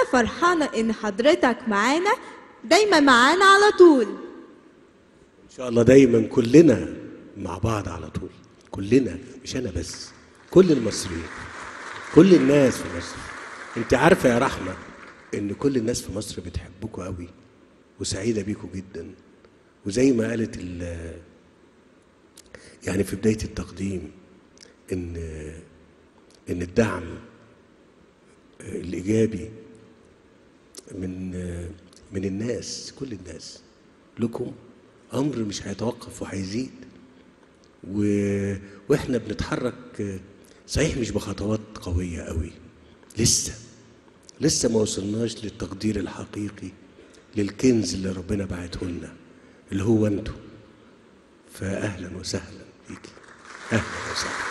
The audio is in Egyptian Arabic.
وانا فرحانة ان حضرتك معانا دايما معانا على طول ان شاء الله دايما كلنا مع بعض على طول كلنا مش انا بس كل المصريين كل الناس في مصر انت عارفه يا رحمه ان كل الناس في مصر بتحبكوا قوي وسعيده بيكوا جدا وزي ما قالت ال- يعني في بدايه التقديم ان ان الدعم الايجابي من من الناس كل الناس لكم امر مش هيتوقف وهيزيد و... واحنا بنتحرك صحيح مش بخطوات قويه قوي لسه لسه ما وصلناش للتقدير الحقيقي للكنز اللي ربنا بعته لنا اللي هو انتوا فاهلا وسهلا بيكي اهلا وسهلا